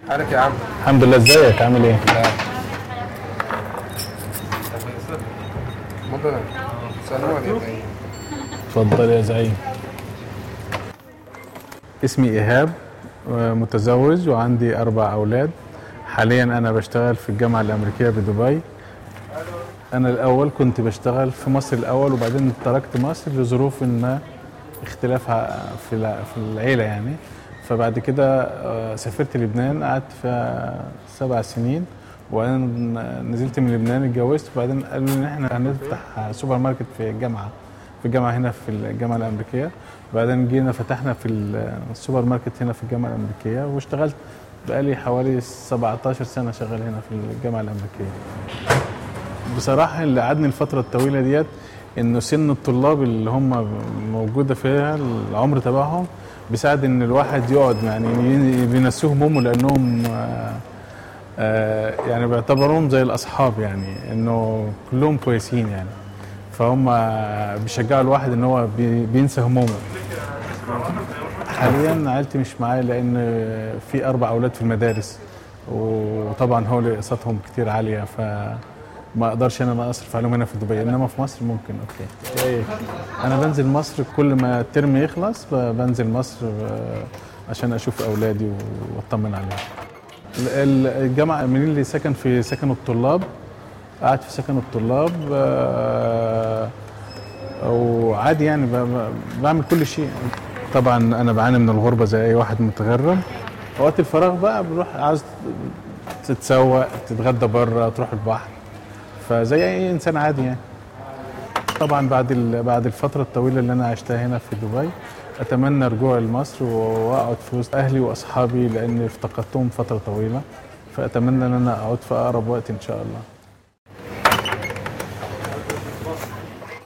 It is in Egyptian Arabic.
حالك يا عم الحمد لله ازيك عامل ايه؟ مضى سلموني يا طيب. اتفضل يا زعيم اسمي ايهاب آه، متزوج وعندي اربع اولاد حاليا انا بشتغل في الجامعه الامريكيه بدبي انا الاول كنت بشتغل في مصر الاول وبعدين تركت مصر لظروف ما اختلاف ع- في الع- في العيله يعني فبعد كده آه، سافرت لبنان قعدت فيها سبع سنين وبعدين نزلت من لبنان اتجوزت وبعدين قالوا لي ان احنا هنفتح سوبر ماركت في الجامعه في الجامعه هنا في الجامعه الامريكيه وبعدين جينا فتحنا في السوبر ماركت هنا في الجامعه الامريكيه واشتغلت بقالي حوالي 17 سنه شغال هنا في الجامعه الامريكيه بصراحه اللي قعدني الفتره الطويله ديت انه سن الطلاب اللي هم موجوده فيها العمر تبعهم بيساعد ان الواحد يقعد يعني ي- بينسوه همومه لانهم آه، آه، يعني بيعتبروهم زي الاصحاب يعني انه كلهم كويسين يعني فهم بيشجعوا الواحد ان هو بي- بينسى همومه حاليا عيلتي مش معايا لان في اربع اولاد في المدارس وطبعا هو اقساطهم كتير عاليه فما اقدرش انا ما اصرف عليهم هنا في دبي انما في مصر ممكن اوكي إيه. انا بنزل مصر كل ما الترم يخلص ب- بنزل مصر آه، عشان اشوف اولادي واطمن عليهم ال- ال- الجامعه من اللي سكن في سكن الطلاب قعدت في سكن الطلاب آه، وعادي يعني ب- ب- بعمل كل شيء طبعا انا بعاني من الغربه زي اي واحد متغرب وقت الفراغ بقى بروح عاوز تتسوق تتغدى بره تروح البحر فزي اي انسان عادي يعني طبعا بعد ال- بعد الفتره الطويله اللي انا عشتها هنا في دبي اتمنى رجوع لمصر واقعد في وسط اهلي واصحابي لاني افتقدتهم فتره طويله فاتمنى ان انا اعود في اقرب وقت ان شاء الله